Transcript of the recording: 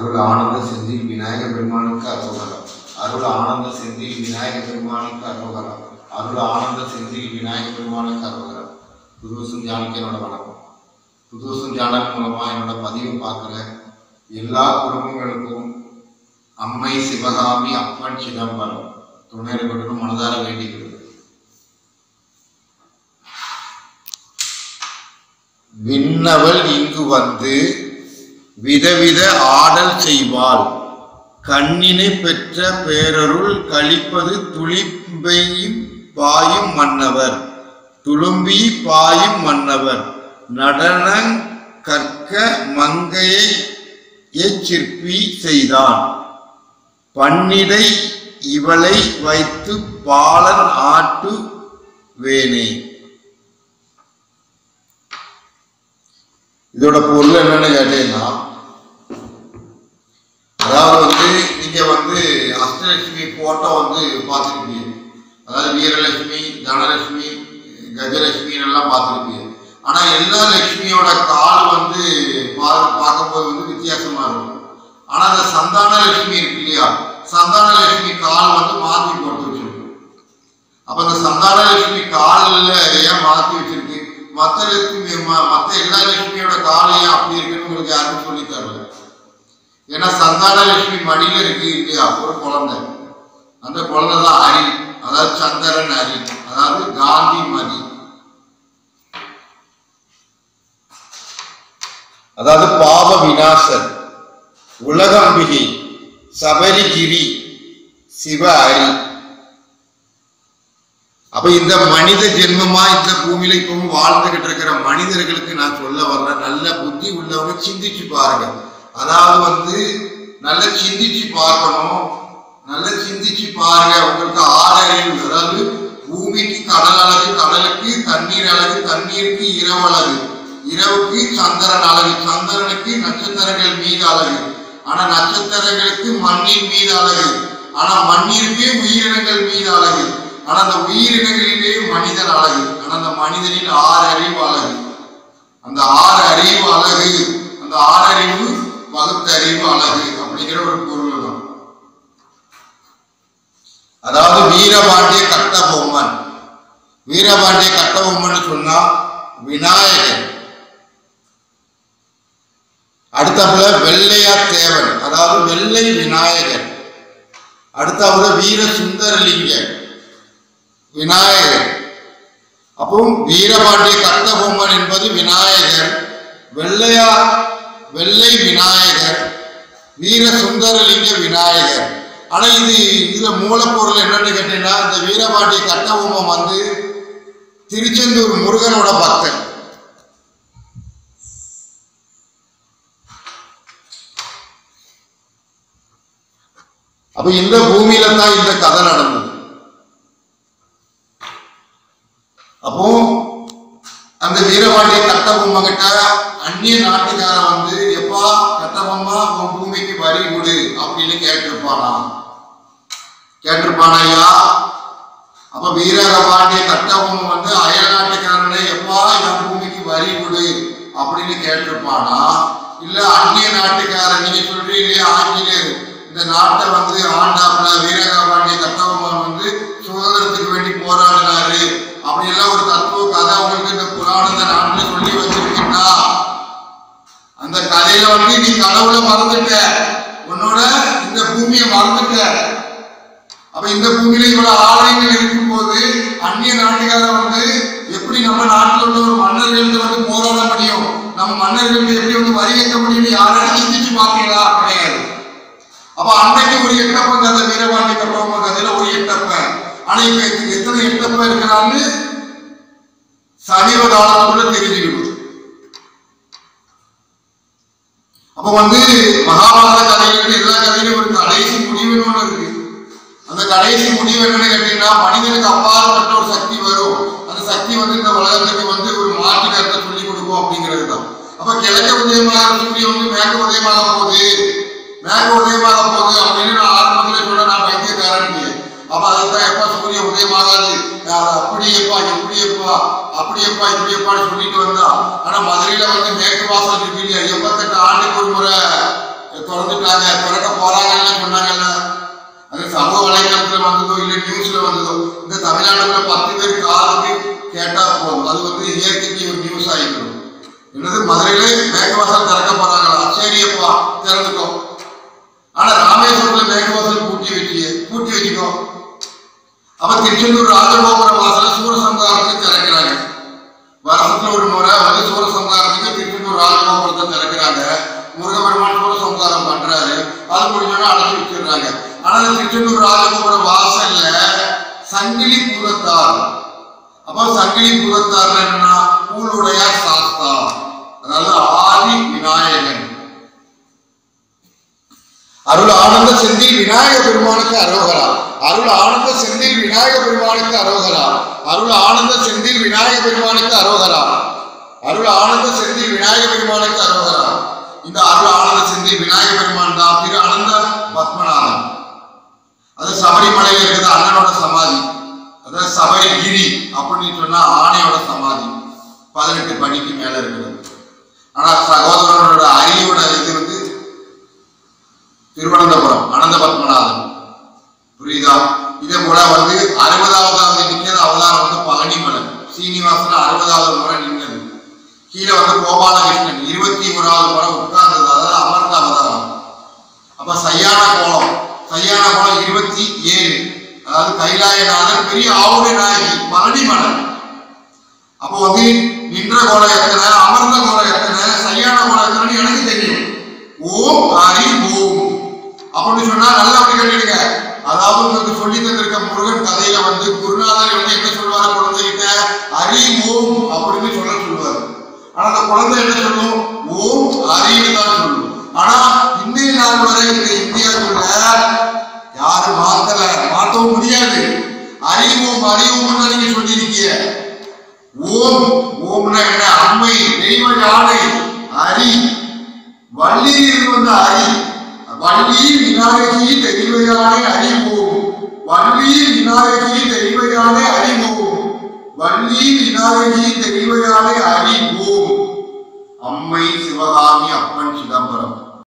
அருள் ஆனந்த செந்தில் விநாயக பெருமானுக்கு அரோகரம் அருள் ஆனந்த செந்தில் விநாயக பெருமானுக்கு அரோகரம் அருள் ஆனந்த செந்தில் விநாயக பெருமானுக்கு அரோகரம் புதுவசம் ஜானுக்கு என்னோட வணக்கம் புதுவசம் சேனல் மூலமா என்னோட பதிவை பார்க்குற எல்லா குடும்பங்களுக்கும் அம்மை சிவகாமி அப்பன் சிதம்பரம் துணை இருக்கட்டும் மனதார வேண்டிக்கிறது விண்ணவள் இங்கு வந்து விதவித ஆடல் செய்வாள் கண்ணினை பெற்ற பேரருள் கழிப்பது துளிம்பையும் பாயும் மன்னவர் துளும்பி பாயும் மன்னவர் நடன கற்க மங்கையை சிற்பி செய்தான் பன்னிடை இவளை வைத்து பாலன் ஆட்டு வேணே இதோட பொருள் என்னன்னு கேட்டீங்கன்னா அதாவது வந்து நீங்க வந்து அஷ்டலட்சுமி போட்டோ வந்து பார்த்துருப்பீங்க அதாவது வீரலட்சுமி தனலட்சுமி கஜலட்சுமின்னு எல்லாம் பார்த்துருப்பீங்க ஆனா எல்லா லட்சுமியோட கால் வந்து பா- பார்க்கும்போது வந்து வித்தியாசமா இருக்கும் ஆனா அந்த சந்தான லட்சுமி இருக்கு இல்லையா சந்தான லட்சுமி கால் வந்து மாத்தி போட்டு வச்சிருக்கும் அப்ப அந்த சந்தான லட்சுமி காலில் ஏன் மாத்தி வச்சிருக்கு மற்ற லட்சுமி ம- மத்த எல்லா லட்சுமியோட கால் ஏன் அப்படி இருக்குன்னு உங்களுக்கு யாரும் சொல்லி தரல ஏன்னா சந்தான லட்சுமி மடியில இருக்கு இல்லையா ஒரு குழந்தை அந்த குழந்தை தான் அரி அதாவது சந்திரன் அரி அதாவது காந்தி மதி அதாவது பாவ விநாசர் உலகம்பிகை சபரிகிரி சிவ அரி அப்ப இந்த மனித ஜென்மமா இந்த பூமியில இப்பவும் வாழ்ந்துகிட்டு இருக்கிற மனிதர்களுக்கு நான் சொல்ல வர்ற நல்ல புத்தி உள்ளவங்க சிந்திச்சு பாருங்க அதாவது வந்து நல்ல சிந்திச்சு பார்க்கணும் நல்ல சிந்திச்சு பாருங்க உங்களுக்கு ஆறு அறிவு அதாவது பூமிக்கு கடல் அழகு கடலுக்கு தண்ணீர் அழகு தண்ணீருக்கு இரவு அழகு இரவுக்கு சந்திரன் அழகு சந்திரனுக்கு நட்சத்திரங்கள் மீது அழகு ஆனா நட்சத்திரங்களுக்கு மண்ணின் மீது அழகு ஆனா மண்ணிற்கு உயிரினங்கள் மீது அழகு ஆனா அந்த உயிரினங்களிலே மனிதன் அழகு ஆனா அந்த மனிதனின் ஆறு அறிவு அழகு அந்த ஆறு அறிவு அழகு அந்த ஆறு அறிவு பகுத்தறிவு அழகு அப்படிங்கிற ஒரு பொருள் தான் அதாவது வீரபாண்டிய கட்டபொம்மன் வீரபாண்டிய கட்டபொம்மன் சொன்னா விநாயகர் அடுத்தப்புல வெள்ளையா தேவன் அதாவது வெள்ளை விநாயகர் அடுத்தப்புல வீர சுந்தரலிங்கர் விநாயகர் அப்போ வீரபாண்டிய கட்டபொம்மன் என்பது விநாயகர் வெள்ளையா வெள்ளை விநாயகர் வீர சுந்தரலிங்க விநாயகர் ஆனா இது இதுல மூலப்பொருள் என்னன்னு கேட்டீங்கன்னா இந்த வீரபாண்டிய கட்டபொம்மன் வந்து திருச்செந்தூர் முருகனோட பக்தன் அப்ப இந்த பூமியில தான் இந்த கதை நடந்தது அப்போ அந்த வீரபாண்டிய கட்டபொம்மை கிட்ட அந்நிய நாட்டுக்காரன் வந்து எப்பா கட்டபொம்மா உன் பூமிக்கு வரி கொடு அப்படின்னு கேட்டிருப்பானா கேட்டிருப்பானா ஐயா அப்ப வீரபாண்டிய கட்டபொம்மை வந்து அயல் நாட்டுக்காரனே எப்பா என் பூமிக்கு வரி கொடு அப்படின்னு கேட்டிருப்பானா இல்ல அந்நிய நாட்டுக்காரன் நீங்க சொல்றீங்க ஆங்கிலேயர் இந்த நாட்டை வந்து ஆண்டாப்புல வீரபாண்டிய கட்டபொம்மன் வந்து சுதந்திரத்துக்கு வேண்டி போராடினாரு அப்படி எல்லாம் ஒரு தத்துவ கதை உங்களுக்கு இந்த புராண இந்த நாட்டுல சொல்லி வச்சிருக்கீங்கன்னா அந்த கதையில வந்து நீ கடவுளை மறந்துட்ட உன்னோட இந்த பூமியை மறந்துட்ட அப்ப இந்த பூமியில இவ்வளவு ஆலயங்கள் இருக்கும்போது அந்நிய நாட்டுக்காரன் வந்து எப்படி நம்ம நாட்டில் உள்ள ஒரு மன்னர்கள் வந்து போராட முடியும் நம்ம மன்னர்களுக்கு எப்படி வந்து வரி கட்ட முடியும்னு யாராவது சிந்திச்சு பாத்தீங்களா கிடையாது அப்ப அன்னைக்கு ஒரு எட்டப்பன் கதை வீரபாண்டி கட்டபொம்மன் கதையில ஒரு எட்டப்பன் ஆனா இப்ப இதுக்கு எத்தனை எட்டப்பன் இருக்கிறான்னு சமீப காலத்துக்குள்ள தெரிஞ்சுக்கணும் அப்ப வந்து மகாபாரத கதைகள் எல்லா கதையிலும் ஒரு கடைசி முடிவுன்னு ஒண்ணு இருக்கு அந்த கடைசி முடிவு என்னன்னு கேட்டீங்கன்னா மனிதனுக்கு அப்பாற்பட்ட ஒரு சக்தி வரும் அந்த சக்தி வந்து இந்த உலகத்துக்கு வந்து ஒரு மாற்று கருத்தை சொல்லி கொடுக்கும் அப்படிங்கிறது தான் அப்ப கிழக்க உதயமாக சூரியன் வந்து மேற்க உதயமாக போகுது மேற்க உதயமாக போகுது அப்படின்னு நான் ஆரம்பத்துல சொல்ல நான் பைத்தியக்காரன் அப்ப அதுதான் எப்ப சூரியன் உதயமாகாது அது அப்படியேப்பா எப்படியப்பா அப்படியப்பா இப்படியப்பான்னு சொல்லிட்டு வந்தா ஆனா மதுரையில வந்து மேற்கு வாசல் இருக்கு இல்லையா எண்பத்தெட்டு ஆண்டுக்கு ஒரு முறை திறந்துட்டாங்க திறக்க போறாங்கன்னு சொன்னாங்கல்ல அது சமூக வலைதளத்துல வந்ததோ இல்ல நியூஸ்ல வந்ததோ இந்த தமிழ்நாடுல பத்து பேர் காதுக்கு கேட்டா போதும் அது வந்து இயற்கைக்கு ஒரு நியூஸ் ஆயிடும் என்னது மதுரையில மேகவாசல் திறக்க போறாங்களா சரியப்பா திறந்துக்கோ ஆனா ராமேஸ்வரத்துல மேகவாசல் பூட்டி வச்சிய பூட்டி வச்சுக்கோ அப்ப திருச்செந்தூர் ராஜகோபுர வாசல சூரசம்ஹாரத்துக்கு திறக்கிறாங்க வருஷத்துல ஒரு முறை வந்து சூரசம்ஹாரத்துக்கு திருச்செந்தூர் ராஜகோபுரத்தை திறக்கிறாங்க முருகபெருமான் சூரசம்ஹாரம் பண்றாரு அது முடிஞ்சோன்னா அடைச்சி வச்சிடுறாங்க ஆனா இந்த திருச்செந்தூர் ராஜகோபுர வாசல்ல சங்கிலி பூதத்தார் அப்ப சங்கிலி பூதத்தார் என்னன்னா பூலுடையார் சாஸ்தா அதாவது ஆதி விநாயகன் அருள் ஆனந்த செந்தில் விநாயக பெருமானுக்கு அரோகரா அருள் ஆனந்த செந்தில் விநாயக பெருமானுக்கு அரோகரா அருள் ஆனந்த செந்தில் விநாயக பெருமானுக்கு அரோகரா அருள் ஆனந்த செந்தில் விநாயக பெருமானுக்கு அரோகரா இந்த அருள் ஆனந்த செந்தில் விநாயக பெருமான் தான் திரு அனந்த பத்மநாதன் அது சபரிமலையில இருக்குது அண்ணனோட சமாதி அதாவது சபரிகிரி அப்படின்னு சொன்னா ஆணையோட சமாதி பதினெட்டு படிக்கு மேல இருக்கிறது ஆனா சகோதரனோட அரியோட இது வந்து திருவனந்தபுரம் அனந்த பத்மநாதன் புரியுதா இதே போல வந்து அறுபதாவதாவது நிக்கிறது அவதாரம் வந்து பழனிமலை சீனிவாசன் அறுபதாவது முறை நின்னது கீழே வந்து கோபாலகிருஷ்ணன் இருபத்தி ஓராவது முறை உட்கார்ந்தது அதாவது அமர்ந்த அவதாரம் அப்ப சையான கோலம் சையான கோலம் இருபத்தி ஏழு அதாவது கைலாயநாதர் பெரிய ஆவுடை நாயகி பழனிமலை அப்போ வந்து நின்ற கோலம் எத்தனை அமர்ந்த கோலம் எத்தனை சையான கோலம் எத்தனை எனக்கு தெரியும் ஓம் ஹரி ஓம் அப்படின்னு சொன்னா நல்லா அப்படி கேட்டுடுங்க அதாவது உங்களுக்கு சொல்லி தந்திருக்க முருகன் கதையில வந்து குருநாதர் வந்து என்ன சொல்லுவாரு குழந்தைகிட்ட ஹரி ஓம் அப்படின்னு சொல்ல சொல்லுவாரு ஆனா அந்த குழந்தை என்ன சொல்லும் ஓம் ஹரின்னு தான் சொல்லும் ஆனா இன்னைய நாள் வரை இந்த இந்தியாவுக்குள்ள யாரும் மாத்தல மாத்தவும் முடியாது அறிவோம் அறிவோம்னு நீங்க சொல்லியிருக்கீங்க ஓம் ஓம்னா என்ன அம்மை தெய்வ யானை அரி வள்ளியில் வந்த அரி வள்ளி விநாயகி தெய்வயானை அறிவோம் வள்ளி விநாயகி தெய்வயானை அறிவோம் வள்ளி விநாயகி தெய்வயானை அறி